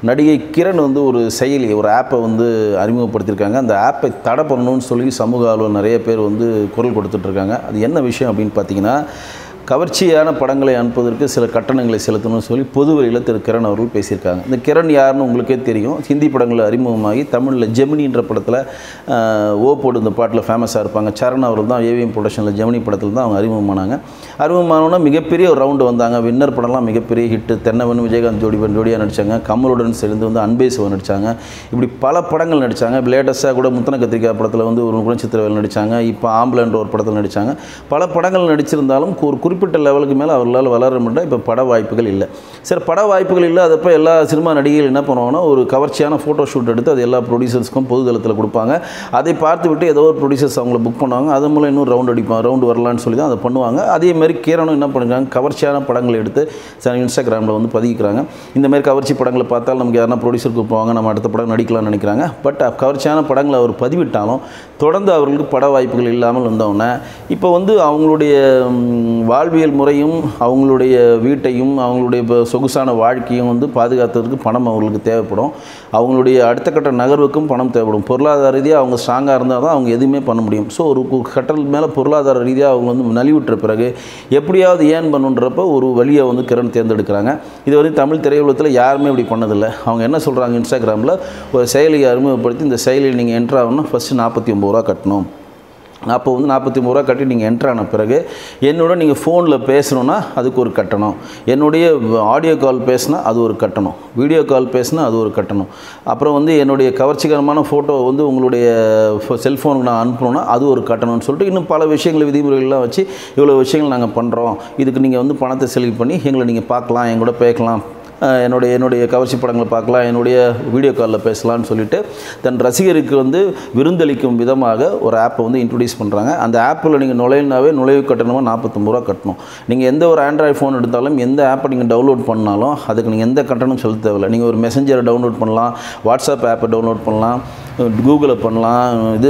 நடிகை கிரண் வந்து ஒரு செயலி ஒரு ஆப்பை வந்து அறிமுகப்படுத்தியிருக்காங்க அந்த ஆப்பை தடை பண்ணணும்னு சொல்லி சமூக ஆர்வலர் நிறைய பேர் வந்து குரல் கொடுத்துட்ருக்காங்க அது என்ன விஷயம் அப்படின்னு பார்த்தீங்கன்னா கவர்ச்சியான படங்களை அனுப்புவதற்கு சில கட்டணங்களை செலுத்தணும்னு சொல்லி பொது வழியில் திரு கிரண் அவர்கள் பேசியிருக்காங்க இந்த கிரண் யாருன்னு உங்களுக்கே தெரியும் ஹிந்தி படங்களில் அறிமுகமாகி தமிழில் ஜெமினின்ற படத்தில் ஆஹ், ஓ போடு இந்த பாட்டில் ஃபேமஸாக இருப்பாங்க சரண் அவர்கள் தான் ஏவிஎம் ப்ரொடக்ஷனில் ஜெமினி படத்தில் தான் அவங்க அறிமுகமானாங்க அறிமுகமானோன்னா மிகப்பெரிய ஒரு ரவுண்டு வந்தாங்க வின்னர் படம்லாம் மிகப்பெரிய ஹிட்டு தென்னவன் விஜயகாந்த் ஜோடி ஜோடியாக நடித்தாங்க கமலுடன் சேர்ந்து வந்து அன்பே சிவன் நடித்தாங்க இப்படி பல படங்கள் நடித்தாங்க லேட்டஸ்ட்டாக கூட முத்தன கத்திரிக்காய் படத்தில் வந்து ஒரு குணச்சித்திரவேல் நடித்தாங்க இப்போ ஆம்பளன்ற ஒரு படத்தில் நடித்தாங்க பல படங்கள் நடிச்சிருந்தாலும் ஒரு குறிப்பிட்ட லெவலுக்கு மேலே அவர்களால் வளர முடியல இப்போ பட வாய்ப்புகள் இல்லை சரி பட வாய்ப்புகள் இல்லாதப்ப எல்லா சினிமா நடிகைகள் என்ன பண்ணுவாங்கன்னா ஒரு கவர்ச்சியான ஃபோட்டோ ஷூட் எடுத்து அது எல்லா ப்ரொடியூசர்ஸ்க்கும் பொதுதளத்தில் கொடுப்பாங்க அதை பார்த்து விட்டு ஏதோ ஒரு ப்ரொடியூசர்ஸ் அவங்கள புக் பண்ணுவாங்க அது மூலம் இன்னும் ரவுண்ட் அடிப்பாங்க ரவுண்டு வரலான்னு சொல்லி தான் அதை பண்ணுவாங்க அதே மாதிரி கீரனும் என்ன பண்ணுறாங்க கவர்ச்சியான படங்களை எடுத்து சில இன்ஸ்டாகிராமில் வந்து பதிக்கிறாங்க இந்த மாதிரி கவர்ச்சி படங்களை பார்த்தால் நமக்கு யாருன்னா ப்ரொடியூசர் கூப்பிடுவாங்க நம்ம அடுத்த படம் நடிக்கலாம்னு நினைக்கிறாங்க பட் கவர்ச்சியான படங்களை அவர் பதிவிட்டாலும் தொடர்ந்து அவர்களுக்கு பட வாய்ப்புகள் இல்லாமல் இருந்தவுடனே இப்போ வந்து அவங்களுடைய ம், வாழ்வியல் முறையும் அவங்களுடைய வீட்டையும் அவங்களுடைய இப்போ சொகுசான வாழ்க்கையும் வந்து பாதுகாத்ததுக்கு பணம் அவங்களுக்கு தேவைப்படும் அவங்களுடைய அடுத்த கட்ட நகர்வுக்கும் பணம் தேவைப்படும் பொருளாதார ரீதியாக அவங்க ஸ்ட்ராங்காக இருந்தால் தான் அவங்க எதுவுமே பண்ண முடியும் ஸோ ஒரு கு- கட்டல் மேலே பொருளாதார ரீதியாக அவங்க வந்து நலிவுற்ற பிறகு எப்படியாவது ஏன் பண்ணுன்றப்ப ஒரு வழியை வந்து கிரண் தேர்ந்தெடுக்கிறாங்க இதுவரை தமிழ் திரையுலகத்தில் யாருமே இப்படி பண்ணதில்லை அவங்க என்ன சொல்கிறாங்க இன்ஸ்டாகிராமில் ஒரு செயலியை அறிமுகப்படுத்தி இந்த செயலியில் நீங்கள் என்ட்ரு ஆகணும்னா ஃபஸ்ட்டு நாற்பத்தி ஒம்பது ரூபா கட்டணும் அப்போ வந்து நாற்பத்தி ஒம்பது ரூபா கட்டி நீங்கள் என்ட்ரு ஆன பிறகு என்னோட நீங்கள் ஃபோனில் பேசணுன்னா அதுக்கு ஒரு கட்டணம் என்னுடைய ஆடியோ கால் பேசினா அது ஒரு கட்டணம் வீடியோ கால் பேசினா அது ஒரு கட்டணம் அப்புறம் வந்து என்னுடைய கவர்ச்சிகரமான ஃபோட்டோ வந்து உங்களுடைய செல்ஃபோனுக்கு நான் அனுப்பணுன்னா அது ஒரு கட்டணம்னு சொல்லிட்டு இன்னும் பல விஷயங்கள் விதிமுறைகள்லாம் வச்சு இவ்வளோ விஷயங்கள் நாங்கள் பண்ணுறோம் இதுக்கு நீங்கள் வந்து பணத்தை செலவு பண்ணி எங்களை நீங்கள் பார்க்கலாம் என் கூட பேசலாம் அஹ் என்னுடைய என்னுடைய கவர்ச்சி படங்களை பார்க்கலாம் என்னுடைய வீடியோ காலில் பேசலாம்னு சொல்லிட்டு தன் ரசிகருக்கு வந்து விருந்தளிக்கும் விதமாக ஒரு ஆப்பை வந்து இன்ட்ரடியூஸ் பண்ணுறாங்க அந்த ஆப்பில் நீங்கள் நுழையினாவே நுழைவு கட்டணமாக நாற்பத்தொம்பது ரூபா கட்டணும் நீங்கள் எந்த ஒரு ஆண்ட்ராய்டு ஃபோன் எடுத்தாலும் எந்த ஆப்பை நீங்கள் டவுன்லோட் பண்ணாலும் அதுக்கு நீங்கள் எந்த கட்டணம் செலுத்த தேவையில்லை நீங்கள் ஒரு மெசஞ்சரை டவுன்லோட் பண்ணலாம் வாட்ஸ்அப் ஆப்பை டவுன்லோட் பண்ணலாம் கூகுளை பண்ணலாம் இது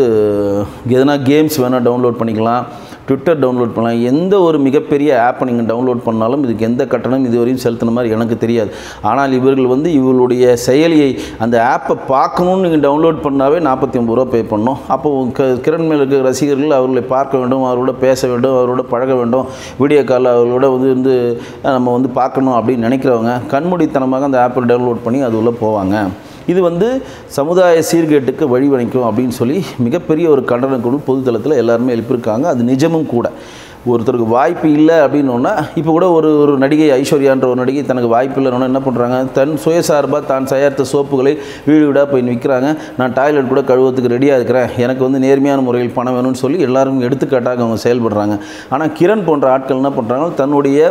எதனா கேம்ஸ் வேணால் டவுன்லோட் பண்ணிக்கலாம் ட்விட்டர் டவுன்லோட் பண்ணலாம் எந்த ஒரு மிகப்பெரிய ஆப்பை நீங்கள் டவுன்லோட் பண்ணாலும் இதுக்கு எந்த கட்டணம் இதுவரையும் செலுத்தின மாதிரி எனக்கு தெரியாது ஆனால் இவர்கள் வந்து இவர்களுடைய செயலியை அந்த ஆப்பை பார்க்கணும்னு நீங்கள் டவுன்லோட் பண்ணாவே நாற்பத்தி ஒம்பது ரூபா பே பண்ணணும் அப்போ க கிரண் மேல் இருக்கிற ரசிகர்கள் அவர்களை பார்க்க வேண்டும் அவரோட பேச வேண்டும் அவரோட பழக வேண்டும் வீடியோ காலில் அவர்களோட வந்து வந்து நம்ம வந்து பார்க்கணும் அப்படின்னு நினைக்கிறவங்க கண்மூடித்தனமாக அந்த ஆப்பை டவுன்லோட் பண்ணி அது உள்ள போவாங்க இது வந்து சமுதாய சீர்கேட்டுக்கு வழிவனைக்கும் அப்படின்னு சொல்லி மிகப்பெரிய ஒரு கண்டன குழு பொதுத்தளத்தில் எல்லாருமே எழுப்பியிருக்காங்க அது நிஜமும் கூட ஒருத்தருக்கு வாய்ப்பு இல்லை அப்படின்னோன்னா இப்போ கூட ஒரு ஒரு நடிகை ஐஸ்வர்யான்ற ஒரு நடிகை தனக்கு வாய்ப்பு இல்லைன்னா என்ன பண்ணுறாங்க தன் சுயசார்பாக தான் தயாரித்த சோப்புகளை வீடு வீடாக போய் விற்கிறாங்க நான் டாய்லெட் கூட கழுவத்துக்கு ரெடியாக இருக்கிறேன் எனக்கு வந்து நேர்மையான முறையில் பணம் வேணும்னு சொல்லி எல்லாரும் எடுத்துக்காட்டாக அவங்க செயல்படுறாங்க ஆனால் கிரண் போன்ற ஆட்கள் என்ன பண்ணுறாங்க தன்னுடைய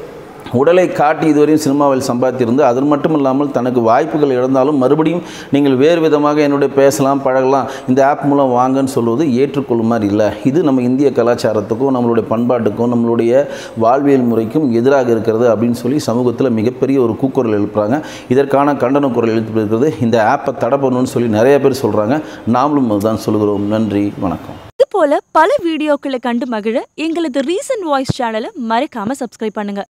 உடலை காட்டி இதுவரையும் சினிமாவில் சம்பாதித்திருந்து அது மட்டும் இல்லாமல் தனக்கு வாய்ப்புகள் இழந்தாலும் மறுபடியும் நீங்கள் வேறு விதமாக என்னுடைய பேசலாம் பழகலாம் இந்த ஆப் மூலம் வாங்கன்னு சொல்வது ஏற்றுக்கொள்ளும் மாதிரி இல்லை இது நம்ம இந்திய கலாச்சாரத்துக்கும் நம்மளுடைய பண்பாட்டுக்கும் நம்மளுடைய வாழ்வியல் முறைக்கும் எதிராக இருக்கிறது அப்படின்னு சொல்லி சமூகத்தில் மிகப்பெரிய ஒரு கூக்குரல் எழுப்புறாங்க இதற்கான கண்டன குரல் எழுப்பியிருக்கிறது இந்த ஆப்பை தடை பண்ணணும்னு சொல்லி நிறைய பேர் சொல்கிறாங்க நாமளும் அதுதான் சொல்கிறோம் நன்றி வணக்கம் இது போல பல வீடியோக்களை கண்டு மகிழ எங்களது ரீசன்ட் வாய்ஸ் சேனலை மறக்காம சப்ஸ்கிரைப் பண்ணுங்க